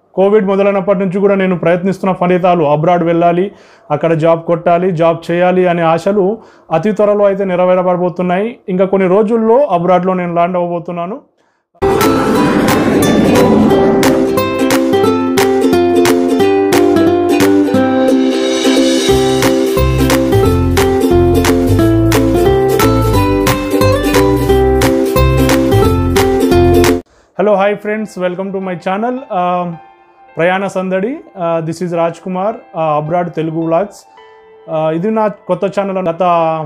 Covid మొదలైనప్పటి నుంచి కూడా నేను ప్రయత్నిస్తున్న ఫలితాలు అబ్రాడ్ వెళ్ళాలి అక్కడ జాబ్ కొట్టాలి జాబ్ చేయాలి అనే ఆశలు అతి త్వరలో అయితే నెరవేరబడబోతున్నాయి ఇంకా కొన్ని రోజుల్లో అబ్రాడ్లో నేను ల్యాండ్ అవ్వబోతున్నాను hello hi friends welcome to my channel Prayana Sandadi this is Raj Kumar abroad Telugu vlogs ఇది నా కొత్త ఛానల్ గత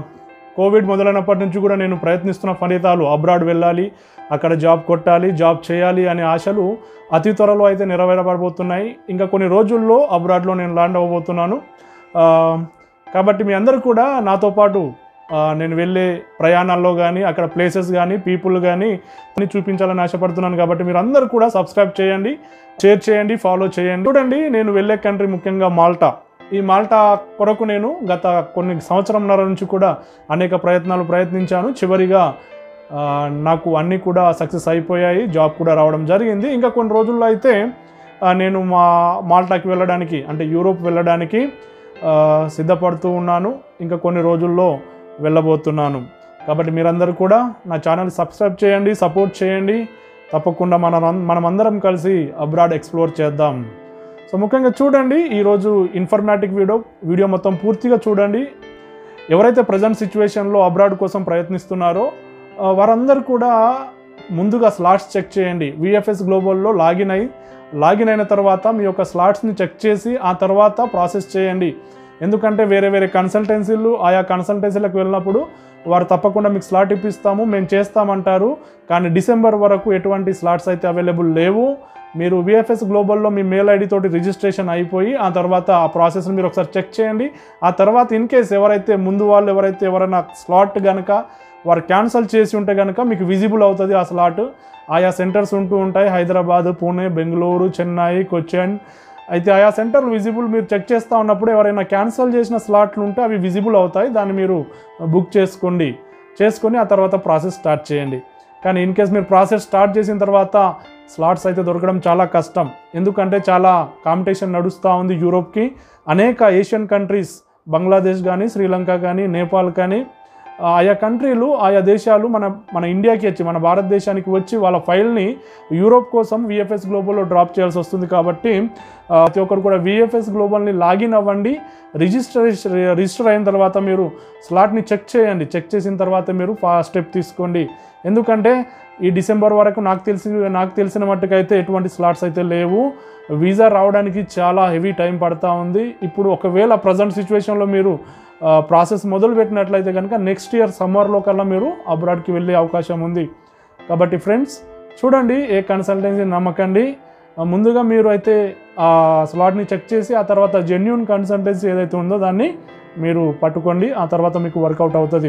కోవిడ్ మొదలైనప్పటి నుంచి కూడా నేను ప్రయత్నిస్తున్న ఫలితాలు అబ్రాడ్ వెళ్ళాలి అక్కడ జాబ్ కొట్టాలి జాబ్ చేయాలి అనే ఆశలు అతి త్వరలో అయితే నెరవేరబడబోతున్నాయి ఇంకా కొన్ని రోజుల్లో అబ్రాడ్లో నేను ల్యాండ్ అవ్వబోతున్నాను ఆ, కాబట్టి మీ అందరూ కూడా నాతో పాటు ఆ, నేను వెళ్ళే ప్రయాణాల్లో కానీ అక్కడ ప్లేసెస్ కానీ పీపుల్ కానీ అన్ని చూపించాలని ఆశపడుతున్నాను కాబట్టి మీరు అందరూ కూడా సబ్స్క్రైబ్ చేయండి షేర్ చేయండి ఫాలో చేయండి చూడండి నేను వెళ్ళే కంట్రీ ముఖ్యంగా మాల్టా ఈ మాల్టా కొరకు నేను గత కొన్ని సంవత్సరంన్నర నుంచి కూడా అనేక ప్రయత్నాలు ప్రయత్నించాను చివరిగా ఆ, నాకు అన్నీ కూడా సక్సెస్ అయిపోయాయి జాబ్ కూడా రావడం జరిగింది ఇంకా కొన్ని రోజుల్లో అయితే ఆ, నేను మా మాల్టాకి వెళ్ళడానికి అంటే యూరోప్ వెళ్ళడానికి ఆ, సిద్ధపడుతూ ఉన్నాను ఇంకా కొన్ని రోజుల్లో వెళ్ళబోతున్నాను కాబట్టి మీరందరూ కూడా నా ఛానల్ సబ్స్క్రైబ్ చేయండి సపోర్ట్ చేయండి తప్పకుండా మన మనమందరం కలిసి అబ్రాడ్ ఎక్స్ప్లోర్ చేద్దాం సో ముఖ్యంగా చూడండి ఈరోజు ఇన్ఫర్మేటిక్ వీడియో వీడియో మొత్తం పూర్తిగా చూడండి ఎవరైతే ప్రజెంట్ సిచ్యువేషన్లో అబ్రాడ్ కోసం ప్రయత్నిస్తున్నారో ఆ, వారందరూ కూడా ముందుగా స్లాట్స్ చెక్ చేయండి విఎఫ్ఎస్ గ్లోబల్లో లాగిన్ అయి లాగిన్ అయిన తర్వాత మీ యొక్క స్లాట్స్ని చెక్ చేసి ఆ తర్వాత ప్రాసెస్ చేయండి ఎందుకంటే వేరే వేరే కన్సల్టెన్సీలు ఆయా కన్సల్టెన్సీలకు వెళ్ళినప్పుడు వారు తప్పకుండా మీకు స్లాట్ ఇప్పిస్తాము మేము చేస్తామంటారు కానీ డిసెంబర్ వరకు ఎటువంటి స్లాట్స్ అయితే అవైలబుల్ లేవు మీరు విఎఫ్ఎస్ గ్లోబల్లో మీ మెయిల్ ఐడి తోటి రిజిస్ట్రేషన్ అయిపోయి ఆ తర్వాత ఆ ప్రాసెస్ని మీరు ఒకసారి చెక్ చేయండి ఆ తర్వాత ఇన్ కేస్ ఎవరైతే ముందు వాళ్ళు ఎవరైతే ఎవరైనా స్లాట్ కనుక వారు క్యాన్సిల్ చేసి ఉంటే కనుక మీకు విజిబుల్ అవుతుంది ఆ స్లాట్ ఆయా సెంటర్స్ ఉంటూ ఉంటాయి హైదరాబాద్ పూణే బెంగళూరు చెన్నై కొచ్చిన్ అయితే ఆయా సెంటర్లు విజిబుల్ మీరు చెక్ చేస్తూ ఉన్నప్పుడు ఎవరైనా క్యాన్సిల్ చేసిన స్లాట్లు ఉంటే అవి విజిబుల్ అవుతాయి దాన్ని మీరు బుక్ చేసుకోండి చేసుకొని ఆ తర్వాత ప్రాసెస్ స్టార్ట్ చేయండి కానీ ఇన్ కేస్ మీరు ప్రాసెస్ స్టార్ట్ చేసిన తర్వాత స్లాట్స్ అయితే దొరకడం చాలా కష్టం ఎందుకంటే చాలా కాంపిటీషన్ నడుస్తూ ఉంది యూరోప్కి అనేక ఏషియన్ కంట్రీస్ బంగ్లాదేశ్ కానీ శ్రీలంక కానీ నేపాల్ కానీ ఆ, ఆయా కంట్రీలు ఆయా దేశాలు మన మన ఇండియాకి వచ్చి మన భారతదేశానికి వచ్చి వాళ్ళ ఫైల్ని యూరోప్ కోసం విఎఫ్ఎస్ గ్లోబల్లో డ్రాప్ చేయాల్సి వస్తుంది కాబట్టి ఆ, ప్రతి ఒక్కరు కూడా విఎఫ్ఎస్ గ్లోబల్ని లాగిన్ అవ్వండి రిజిస్ట్రేషన్ రిజిస్టర్ అయిన తర్వాత మీరు స్లాట్ని చెక్ చేయండి చెక్ చేసిన తర్వాత మీరు ఫాస్ట్ స్టెప్ తీసుకోండి ఎందుకంటే ఈ డిసెంబర్ వరకు నాకు తెలిసి నాకు తెలిసిన మట్టుకైతే ఎటువంటి స్లాట్స్ అయితే లేవు వీసా రావడానికి చాలా హెవీ టైం పడతా ఉంది ఇప్పుడు ఒకవేళ ప్రజెంట్ సిచ్యువేషన్లో మీరు ప్రాసెస్ మొదలు పెట్టినట్లయితే కనుక నెక్స్ట్ ఇయర్ సమ్మర్లో కల్లా మీరు అబ్రాడ్కి వెళ్ళే అవకాశం ఉంది కాబట్టి ఫ్రెండ్స్ చూడండి ఏ కన్సల్టెన్సీ నమ్మకండి ఆ, ముందుగా మీరు అయితే ఆ స్లాట్ని చెక్ చేసి ఆ తర్వాత జెన్యున్ కన్సల్టెన్సీ ఏదైతే ఉందో దాన్ని మీరు పట్టుకోండి ఆ తర్వాత మీకు వర్కౌట్ అవుతుంది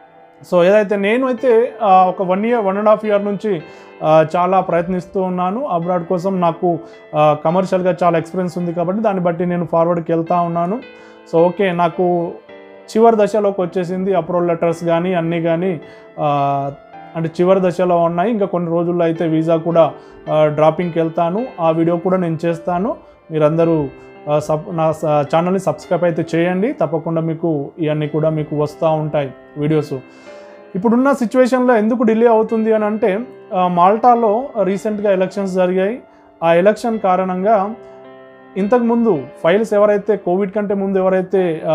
సో ఏదైతే నేను అయితే ఆ, ఒక one year one and half year నుంచి ఆ, చాలా ప్రయత్నిస్తూ ఉన్నాను అబ్రాడ్ కోసం నాకు కమర్షియల్గా చాలా ఎక్స్పీరియన్స్ ఉంది కాబట్టి దాన్ని బట్టి నేను ఫార్వర్డ్కి వెళ్తూ ఉన్నాను సో ఓకే నాకు చివరి దశలోకి వచ్చేసింది అప్రూవల్ లెటర్స్ కానీ అన్నీ కానీ ఆ, అంటే చివరి దశలో ఉన్నాయి ఇంకా కొన్ని రోజుల్లో అయితే వీసా కూడా ఆ, డ్రాపింగ్కి వెళ్తాను ఆ వీడియో కూడా నేను చేస్తాను మీరందరూ ఆ, సబ్ నా స- ఛానల్ని సబ్స్క్రైబ్ అయితే చేయండి తప్పకుండా మీకు ఇవన్నీ కూడా మీకు వస్తూ ఉంటాయి వీడియోస్ ఇప్పుడున్న సిచ్యువేషన్లో ఎందుకు డిలే అవుతుంది అని అంటే ఆ, మాల్టాలో రీసెంట్గా ఎలక్షన్స్ జరిగాయి ఆ ఎలక్షన్ కారణంగా ఇంతకుముందు ఫైల్స్ ఎవరైతే కోవిడ్ కంటే ముందు ఎవరైతే ఆ,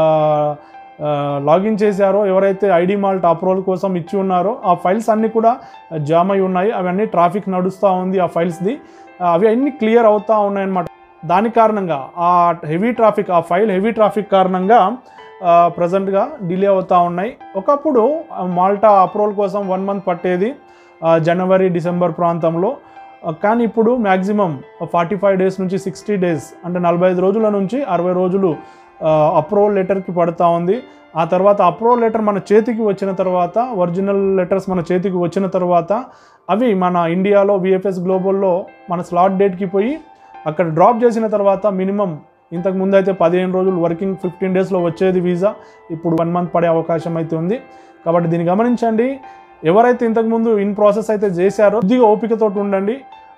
ఆ, లాగిన్ చేశారో ఎవరైతే ఐడి మాల్ట్ అప్రూవల్ కోసం ఇచ్చి ఉన్నారో ఆ ఫైల్స్ అన్నీ కూడా జామ్ అయి ఉన్నాయి అవన్నీ ట్రాఫిక్ నడుస్తూ ఉంది ఆ ఫైల్స్ది ఆ, అవి అన్నీ క్లియర్ అవుతూ ఉన్నాయి అన్నమాట దాని కారణంగా ఆ హెవీ ట్రాఫిక్ ఆ ఫైల్ హెవీ ట్రాఫిక్ కారణంగా ప్రజెంట్గా డిలే అవుతూ ఉన్నాయి ఒకప్పుడు ఆ, మాల్టా అప్రూవల్ కోసం వన్ మంత్ పట్టేది ఆ, జనవరి డిసెంబర్ ప్రాంతంలో ఆ, కానీ ఇప్పుడు మ్యాక్సిమం ఫార్టీ ఫైవ్ డేస్ నుంచి సిక్స్టీ డేస్ అంటే నలభై ఐదు రోజుల నుంచి అరవై రోజులు అప్రూవల్ లెటర్కి పడుతూ ఉంది ఆ తర్వాత అప్రూవల్ లెటర్ మన చేతికి వచ్చిన తర్వాత ఒరిజినల్ లెటర్స్ మన చేతికి వచ్చిన తర్వాత అవి మన ఇండియాలో విఎఫ్ఎస్ గ్లోబల్లో మన స్లాట్ డేట్కి పోయి అక్కడ డ్రాప్ చేసిన తర్వాత మినిమం ఇంతకు ముందు అయితే పదిహేను రోజులు వర్కింగ్ ఫిఫ్టీన్ డేస్లో వచ్చేది వీసా ఇప్పుడు వన్ మంత్ పడే అవకాశం అయితే ఉంది కాబట్టి దీన్ని గమనించండి ఎవరైతే ఇంతకుముందు ఇన్ ప్రాసెస్ అయితే చేశారో కొద్దిగా ఓపికతో ఉండండి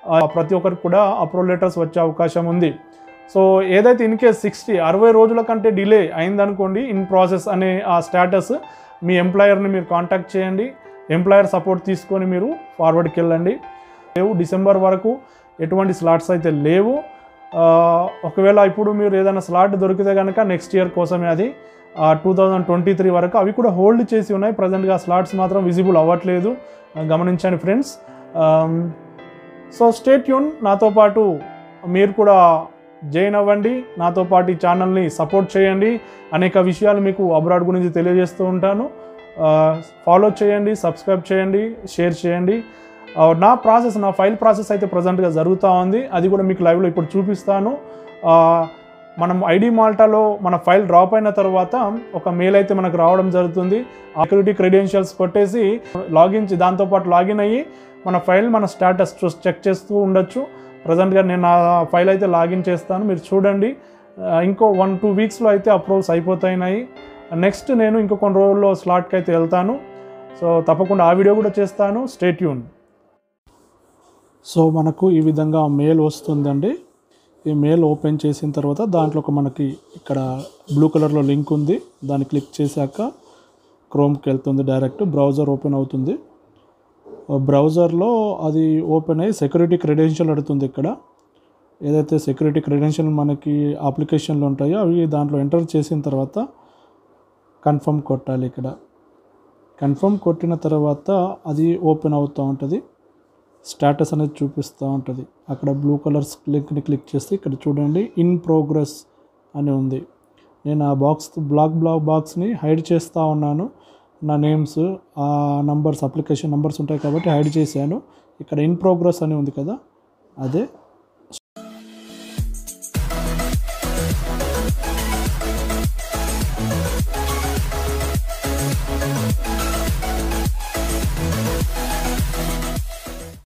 ఆ, ప్రతి ఒక్కరికి కూడా అప్రూవల్ లెటర్స్ వచ్చే అవకాశం ఉంది సో ఏదైతే ఇన్ కేస్ సిక్స్టీ అరవై రోజుల కంటే డిలే అయిందనుకోండి ఇన్ ప్రాసెస్ అనే ఆ స్టేటస్ మీ ఎంప్లాయర్ని మీరు కాంటాక్ట్ చేయండి ఎంప్లాయర్ సపోర్ట్ తీసుకొని మీరు ఫార్వర్డ్కి వెళ్ళండి లేవు డిసెంబర్ వరకు ఎటువంటి స్లాట్స్ అయితే లేవు ఆ, ఒకవేళ ఇప్పుడు మీరు ఏదైనా స్లాట్ దొరికితే కనుక నెక్స్ట్ ఇయర్ కోసమే అది టూ థౌజండ్ ట్వంటీ త్రీ వరకు అవి కూడా హోల్డ్ చేసి ఉన్నాయి ప్రజెంట్గా స్లాట్స్ మాత్రం విజిబుల్ అవ్వట్లేదు ఆ, గమనించండి ఫ్రెండ్స్ సో స్టేట్ యూన్ నాతో పాటు మీరు కూడా జాయిన్ అవ్వండి నాతో పాటు ఈ ఛానల్ని సపోర్ట్ చేయండి అనేక విషయాలు మీకు అబ్రాడ్ గురించి తెలియజేస్తూ ఉంటాను ఫాలో చేయండి సబ్స్క్రైబ్ చేయండి షేర్ చేయండి ఆ, నా ప్రాసెస్ నా ఫైల్ ప్రాసెస్ అయితే ప్రజెంట్గా జరుగుతూ ఉంది అది కూడా మీకు లైవ్లో ఇప్పుడు చూపిస్తాను ఆ, మనం ఐడి మాల్టాలో మన ఫైల్ డ్రాప్ అయిన తర్వాత ఒక మెయిల్ అయితే మనకు రావడం జరుగుతుంది సెక్యూరిటీ క్రెడెన్షియల్స్ కొట్టేసి లాగిన్ చే- దాంతోపాటు లాగిన్ అయ్యి మన ఫైల్ మన స్టేటస్ చెక్ చేస్తూ ఉండొచ్చు ప్రజెంట్గా నేను నా ఫైల్ అయితే లాగిన్ చేస్తాను మీరు చూడండి ఆ, ఇంకో వన్ టూ వీక్స్లో అయితే అప్రూవల్స్ అయిపోతాయినాయి నెక్స్ట్ నేను ఇంకో కొన్ని రోజుల్లో స్లాట్కి అయితే వెళ్తాను సో తప్పకుండా ఆ వీడియో కూడా చేస్తాను స్టేట్ యూన్ సో మనకు ఈ విధంగా మెయిల్ వస్తుందండి ఈ మెయిల్ ఓపెన్ చేసిన తర్వాత దాంట్లో ఒక మనకి ఇక్కడ బ్లూ కలర్లో లింక్ ఉంది దాన్ని క్లిక్ చేశాక క్రోమ్కి వెళ్తుంది డైరెక్ట్ బ్రౌజర్ ఓపెన్ అవుతుంది బ్రౌజర్లో అది ఓపెన్ అయ్యి సెక్యూరిటీ క్రెడెన్షియల్ అడుగుతుంది ఇక్కడ ఏదైతే సెక్యూరిటీ క్రెడెన్షియల్ మనకి అప్లికేషన్లు ఉంటాయో అవి దాంట్లో ఎంటర్ చేసిన తర్వాత కన్ఫర్మ్ కొట్టాలి ఇక్కడ కన్ఫర్మ్ కొట్టిన తర్వాత అది ఓపెన్ అవుతూ ఉంటుంది స్టేటస్ అనేది చూపిస్తూ ఉంటుంది అక్కడ బ్లూ కలర్స్ లింక్ని క్లిక్ చేస్తే ఇక్కడ చూడండి ఇన్ ప్రోగ్రెస్ అని ఉంది నేను ఆ బాక్స్ బ్లాక్ బ్లాక్ బాక్స్ని హైడ్ చేస్తూ ఉన్నాను నా నేమ్స్ ఆ నంబర్స్ అప్లికేషన్ నంబర్స్ ఉంటాయి కాబట్టి హైడ్ చేశాను ఇక్కడ ఇన్ ప్రోగ్రెస్ అని ఉంది కదా అదే